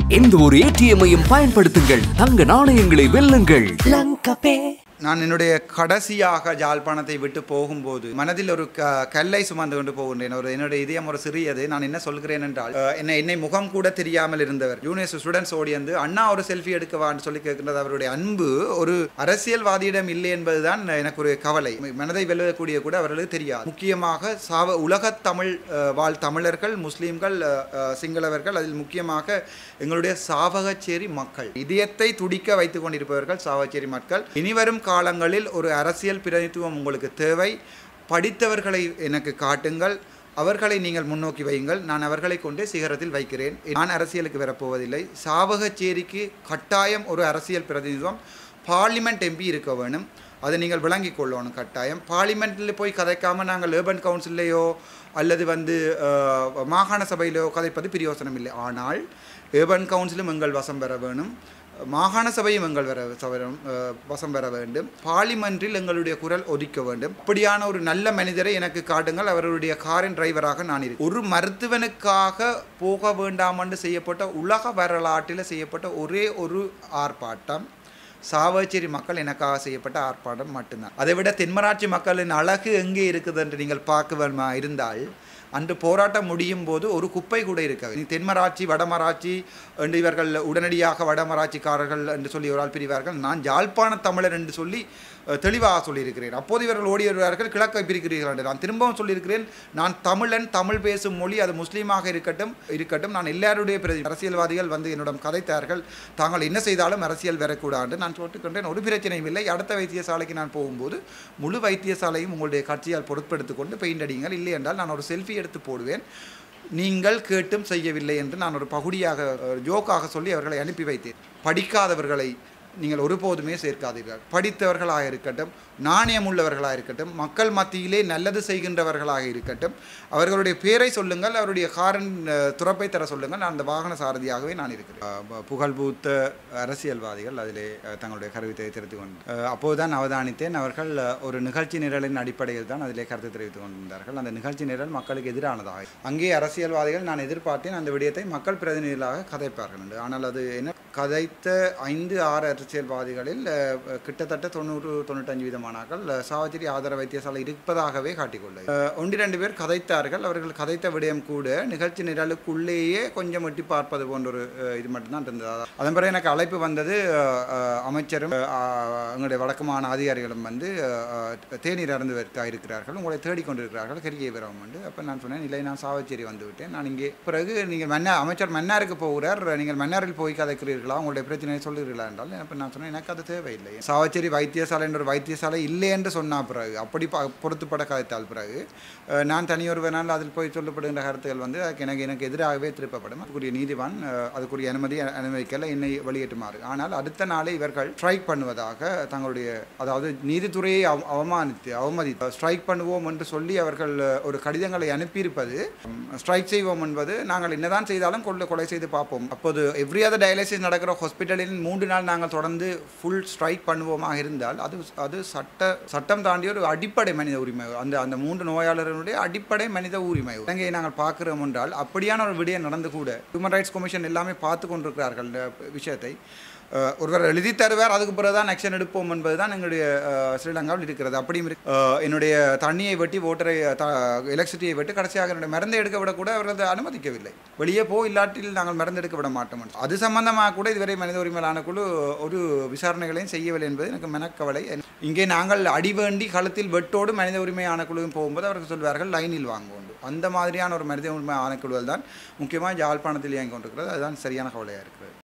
எந்த ஒரு ஏடிஎம்மையும் பயன்படுத்துங்கள் தங்க நாணயங்களை வெல்லுங்கள் நான் என்னுடைய கடைசியாக ஜாழ்ப்பாணத்தை விட்டு போகும்போது மனதில் ஒரு க கல்லை சுமந்து கொண்டு போகின்றேன் ஒரு என்னுடைய இதயம் ஒரு சிறியது நான் என்ன சொல்கிறேன் என்றால் அஹ், என்னை என்னை முகம் கூட தெரியாமல் இருந்தவர் யூனிவர்ஸ் ஸ்டூடெண்ட்ஸ் ஓடி வந்து அண்ணா ஒரு செல்ஃபி எடுக்கவான்னு சொல்லி கேட்கின்றது அவருடைய அன்பு ஒரு அரசியல்வாதியிடம் இல்லை என்பதுதான் எனக்கு ஒரு கவலை மனதை வெல்லக்கூடிய கூட அவர்களுக்கு தெரியாது முக்கியமாக சாவ உலகத் தமிழ் அஹ், வாழ் தமிழர்கள் முஸ்லீம்கள் அஹ், அஹ், சிங்களவர்கள் அதில் முக்கியமாக எங்களுடைய சாவகச்சேரி மக்கள் இதயத்தை துடிக்க வைத்துக் கொண்டிருப்பவர்கள் சாவகச்சேரி மக்கள் இனிவரும் காலங்களில் ஒரு அரசியல் பிரதித்துவம் உங்களுக்கு தேவை படித்தவர்களை எனக்கு காட்டுங்கள் அவர்களை நீங்கள் முன்னோக்கி வையுங்கள் நான் அவர்களை கொண்டே சிகரத்தில் வைக்கிறேன் நான் அரசியலுக்கு வரப்போவதில்லை சாவகச்சேரிக்கு கட்டாயம் ஒரு அரசியல் பிரதிநிதித்துவம் பார்லிமெண்ட் எம்பி இருக்க வேணும் அதை நீங்கள் விளங்கிக் கொள்ளணும் கட்டாயம் பார்லிமெண்ட்டில் போய் கதைக்காமல் நாங்கள் ஏர்பன் கவுன்சில்லையோ அல்லது வந்து அஹ், மாகாண சபையிலோ கதைப்பது பிரயோசனம் இல்லை ஆனால் ஏர்பன் கவுன்சிலும் எங்கள் வசம் பெற வேணும் மாகாண சபையும் எங்கள் வர சவரம் அஹ், வசம் பெற வேண்டும் பார்லிமென்றில் எங்களுடைய குரல் ஒதுக்க வேண்டும் அப்படியான ஒரு நல்ல மனிதரை எனக்கு காட்டுங்கள் அவருடைய காரின் டிரைவராக நான் இருக்கேன் ஒரு மருத்துவனுக்காக போக வேண்டாம் என்று செய்யப்பட்ட உலக வரலாற்றில் செய்யப்பட்ட ஒரே ஒரு ஆர்ப்பாட்டம் சாவச்சேரி மக்கள் எனக்காக செய்யப்பட்ட ஆர்ப்பாட்டம் மட்டும்தான் அதை விட தென்மராட்சி மக்களின் அழகு எங்கே இருக்குது என்று நீங்கள் பார்க்க வேணுமா இருந்தால் அன்று போராட்டம் முடியும் போது ஒரு குப்பை கூட இருக்காது தென்மராட்சி வடமராட்சி என்று இவர்கள் உடனடியாக வடமராட்சிக்காரர்கள் என்று சொல்லி ஒரு ஆள் பிரிவார்கள் நான் யாழ்ப்பாண தமிழர் என்று சொல்லி அஹ், தெளிவாக சொல்லியிருக்கிறேன் அப்போது இவர்கள் ஓடி வருவார்கள் கிழக்கை பிரிக்கிறீர்கள் என்று நான் திரும்பவும் சொல்லியிருக்கிறேன் நான் தமிழன் தமிழ் பேசும் மொழி அது முஸ்லீமாக இருக்கட்டும் இருக்கட்டும் நான் எல்லாருடைய பிரதி அரசியல்வாதிகள் வந்து என்னிடம் கதைத்தார்கள் தாங்கள் என்ன செய்தாலும் அரசியல் வரக்கூடாது நான் சொல்லிட்டுக்கொண்டேன் ஒரு பிரச்சனையும் இல்லை அடுத்த வைத்தியசாலைக்கு நான் போகும்போது முழு வைத்தியசாலையும் உங்களுடைய கட்சியால் பொருட்படுத்திக் கொண்டு பெயிண்ட் அடிங்கள் இல்லை என்றால் நான் ஒரு செல்ஃபி எடுத்து போடுவேன் நீங்கள் கேட்டும் செய்யவில்லை என்று நான் ஒரு பகுதியாக அஹ், ஜோக்காக சொல்லி அவர்களை அனுப்பி வைத்தேன் படிக்காதவர்களை நீங்கள் ஒருபோதுமே சேர்க்காதீர்கள் படித்தவர்களாக இருக்கட்டும் நாணயம் உள்ளவர்களாக இருக்கட்டும் மக்கள் மத்தியிலே நல்லது செய்கின்றவர்களாக இருக்கட்டும் அவர்களுடைய பேரை சொல்லுங்கள் அவருடைய காரன் அஹ், துறப்பை தர சொல்லுங்கள் நான் அந்த வாகன சாரதியாகவே நான் இருக்கிறேன் அஹ், ப- புகழ்பூத்த அரசியல்வாதிகள் அதிலே அஹ், தங்களுடைய கருத்தை தெரிவித்துக் கொண்டு அஹ், அப்போதுதான் அவதானித்தேன் அவர்கள் அஹ், ஒரு நிகழ்ச்சி நிரலின் அடிப்படையில் தான் அதிலே கருத்து தெரிவித்துக் கொண்டிருந்தார்கள் அந்த நிகழ்ச்சி நிரல் மக்களுக்கு எதிரானதாக அங்கே அரசியல்வாதிகள் நான் எதிர்பார்த்தேன் அந்த விடயத்தை மக்கள் பிரதிநிதிகளாக கதைப்பார்கள் என்று ஆனால் அது என்ன கதைத்த ஐந்து ஆறு அரசியல்வாதிகளில் அஹ், கிட்டத்தட்ட தொண்ணூறு தொண்ணூற்றஞ்சு விதமானாக்கள் அஹ், சாவச்சேரி ஆதார வைத்தியசாலை இருப்பதாகவே காட்டிக்கொள்ள ஒன்று ரெண்டு பேர் கதைத்தார்கள் அவர்கள் கதைத்த விடயம் கூட நிகழ்ச்சி நிரலுக்குள்ளேயே கொஞ்சம் எட்டி பார்ப்பது போன்ற ஒரு அஹ், இது மட்டும்தான் இருந்தது அதன் பிறகு எனக்கு அழைப்பு வந்தது அஹ், அஹ், அமைச்சரும் அஹ், எங்களுடைய வழக்கமான அதிகாரிகளும் வந்து அஹ், தேநீர் அருந்துவதற்காக இருக்கிறார்கள் உங்களை தேடிக்கொண்டிருக்கிறார்கள் கரிகை விரவம் வந்து அப்போ நான் சொன்னேன் இல்லை நான் சாவச்சேரி வந்து விட்டேன் நான் இங்கே பிறகு நீங்கள் மன்னா அமைச்சர் மன்னாருக்கு போகிறார் நீங்கள் மன்னாரில் போய் கதைக்கிறீர்களா உங்களுடைய பிரச்சனையை சொல்லுகிறீர்களா என்றால் அப்போ நான் சொன்னேன் எனக்கு அது தேவையில்லை சாவச்சேரி வைத்தியசாலை என்ற ஒரு வைத்தியசாலை இல்லை என்று சொன்ன பிறகு அப்படி ப பொறுத்துப்பட கதைத்தால் பிறகு அஹ், நான் தனியொருவனால் அதில் போய் சொல்லப்படுகின்ற கருத்துக்கள் வந்து அதுக்கு எனக்கு எனக்கு எதிராகவே திருப்பப்படும் அதுக்குரிய நீதிவான் அஹ், அதுக்குரிய அனுமதி அனுமதிக்கல என்னை வெளியேற்றுமாறு ஆனால் அடுத்த நாளே இவர்கள் ஸ்ட்ரைக் பண்ணுவதாக தங்களுடைய அதாவது நீதித்துறையை அவ- அவமானித்து அவமதித்து ஸ்ட்ரைக் பண்ணுவோம் என்று சொல்லி அவர்கள் அஹ், ஒரு கடிதங்களை அனுப்பியிருப்பது ஸ்ட்ரைக் செய்வோம் என்பது நாங்கள் என்னதான் செய்தாலும் கொள்ள கொலை செய்து பார்ப்போம் அப்போது எவ்ரி அதர் டயாலிசிஸ் நடக்கிற ஹாஸ்பிட்டலில் மூன்று நாள் நாங்கள் தொடர்ந்து ஃபுல் ஸ்ட்ரைக் பண்ணுவோமாக இருந்தால் அது அது சட்ட சட்டம் தாண்டிய ஒரு அடிப்படை மனித உரிமை அந்த அந்த மூன்று நோயாளர்களுடைய அடிப்படை மனித உரிமை இலங்கையை நாங்கள் பார்க்கிறோம் என்றால் அப்படியான ஒரு விடயம் நடந்து கூட ஹியூமன் ரைட்ஸ் கமிஷன் எல்லாமே பார்த்து கொண்டிருக்கிறார்கள் இந்த விஷயத்தை அஹ், ஒருவர் எழுதி தருவார் அதுக்கு பிறகு தான் ஆக்ஷன் எடுப்போம் என்பது தான் எங்களுடைய அஹ், ஸ்ரீலங்காவில் இருக்கிறது அப்படியும் இருக்கு அஹ், என்னுடைய தண்ணியை வெட்டி ஓட்டரை எலக்ட்ரிசிட்டியை வெட்டி கடைசியாக என்னுடைய மருந்தை எடுக்க விட கூட அவர்கள் அதை அனுமதிக்கவில்லை வெளியே போ இல்லாட்டில் நாங்கள் மருந்து எடுக்க விட மாட்டோம் என்று. அது சம்பந்தமாக கூட இதுவரை மனித உரிமையிலான குழு ஒரு விசாரணைகளையும் செய்யவில்லை என்பது எனக்கு மனக்கவலை இங்கே நாங்கள் அடி வேண்டி களத்தில் வெட்டோடு மனித உரிமை ஆணைக்குழுவும் போகும்போது அவர்கள் சொல்வார்கள் லைனில் வாங்குவோம் அந்த மாதிரியான ஒரு மனித உரிமை ஆணைக்குழுவில் தான் முக்கியமாக யாழ்ப்பாணத்தில் இயங்கி கொண்டிருக்கிறது அதுதான் சரியான கவலையாக இருக்கிறது